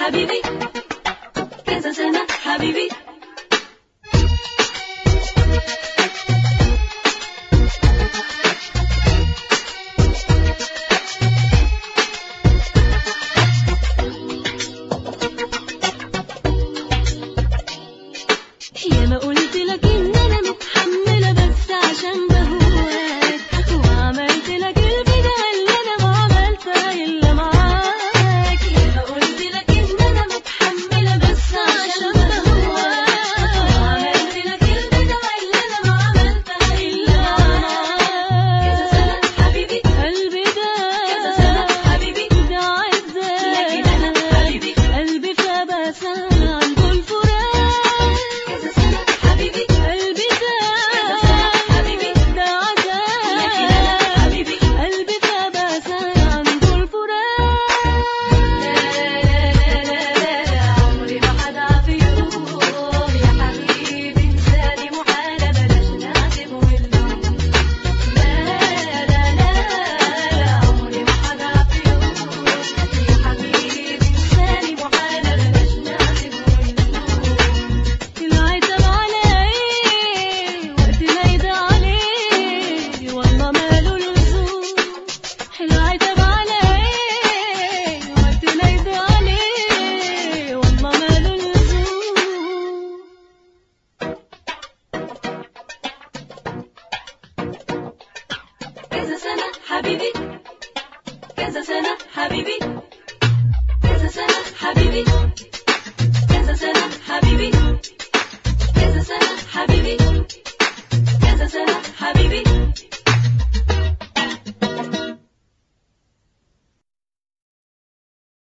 حبيبي كذا سنة حبيبي يا ما قلت لك ان انا متحمله بس عشان بهواك وعملت لك البدايه اللي انا ما عملتها الا معاك يا ما قلت لك ان انا متحمله بس عشان بهواك وعملت لك البدايه اللي انا ما عملتها الا معاك كذا سنه حبيبي قلبي ده كذا سنه حبيبي ده عزك لكن انا حبيبي قلبي فبسال عن كل فراق كذا سنة حبيبي قلبي ده كذا سنة حبيبي ده عذاب لكن أنا حبيبي قلبي فبسال عن كل فراق لا لا لا لا لا عمري ما هضعف يوم يا حبيبي انساني محالة بلاش نعتب ونلوم لا لا لا لا عمري ما هضعف يوم يا حبيبي انساني محالة بلاش نعتب ونلوم العتب على ايه وقت العيد عليه والله ماله لزوم العتب على ايه وقت العيد عليه والله ماله لزوم كذا سنة حبيبي كذا سنة حبيبي كذا سنة حبيبي كذا سنة حبيبي كذا سنة حبيبي